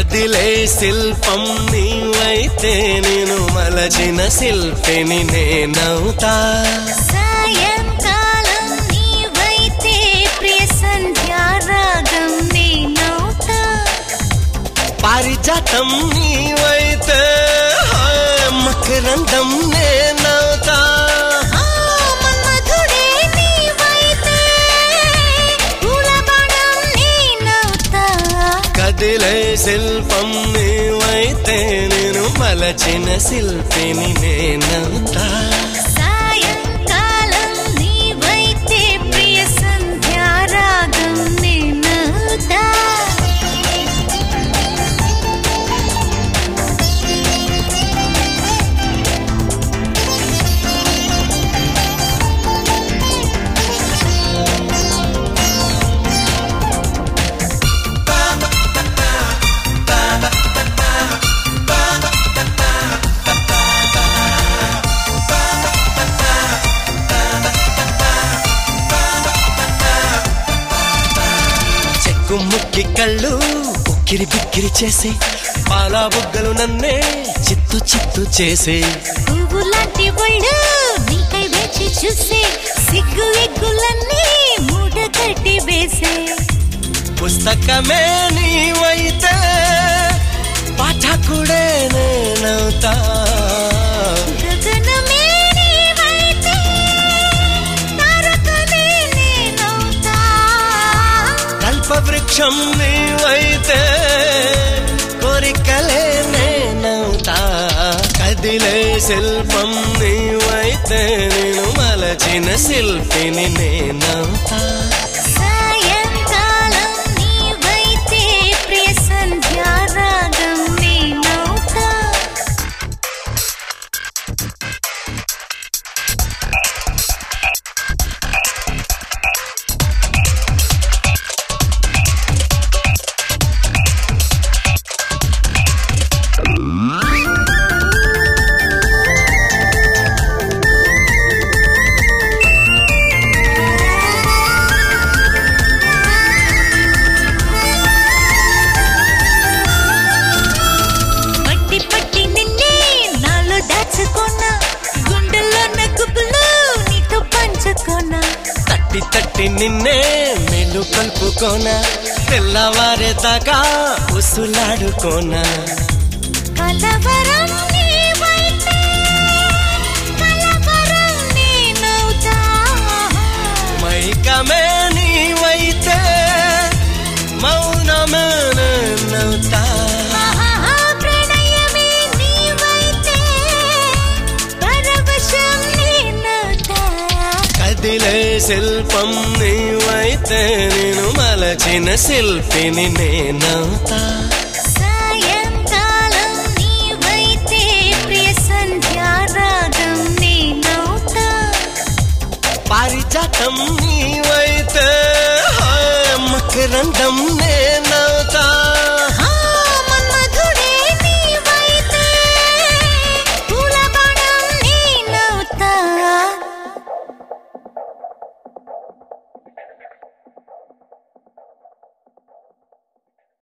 కదిలే శిల్పం నీవైతే నేను మలచిన శిల్పిని నేనవుతా సాయంకాలం నీవైతే ప్రియ సంధ్యారాగం నేనవుతా పారిజాతం నీవైతే హాయ్ మకరందం నేనవుతా ఆ మన్మధుడే నీవైతే పూలబాణం నేనవుతా కదిలే శిల్పం నీవైతే నేను మలచిన శిల్పిని నేనవుతా సాయంకాలం నీవైతే ప్రియ సంధ్యారాగం నేనవుతా చెక్కు ముక్కి కళ్ళు ఉక్కిరి బిక్కిరి చేసి పాలా బుగ్గలు నన్నే చిత్తు చిత్తు చేసే పువ్వు లాంటి ఒళ్ళు నీకై వేచి చూసే సిగ్గు ఎగ్గులన్నీ మూట కట్టి వేసే పుస్తకమే నీవైతే పాఠకుడే నేనవుతా గగనమే నీవైతే తారకనే నేనవుతా కల్పవృక్షం నీవైతే కోరికలే నేనవుతా కదిలే శిల్పం నీవైతే నేను మలచిన శిల్పిని నేనవుతా సాయంకాలం నీవైతే ప్రియ సంధ్యారాగం నేనవుతా పట్టి పట్టి నిన్నే నాలో దాచుకున్నా గుండెల్లో నగుబులు నీతో పంచుకున్నా తట్టి తట్టి నిన్నే మెలు కలుపుకోనా తెల్లవారేదాకా ఉసులాడుకోనా కలవరం నీవైతే కలవరం నేనవుతా మైకమే నీవైతే మౌనమే నేనవుతా ఆహా, ప్రణయమే నీవైతే పరవశం నేనవుతా కదిలే శిల్పం నీవైతే నేను మలచిన శిల్పిని నేనవుతా సాయంకాలం నీవైతే ప్రియ సంధ్యారాగం నేనవుతా పారిజాతం నీవైతే హాయ్ మకరందం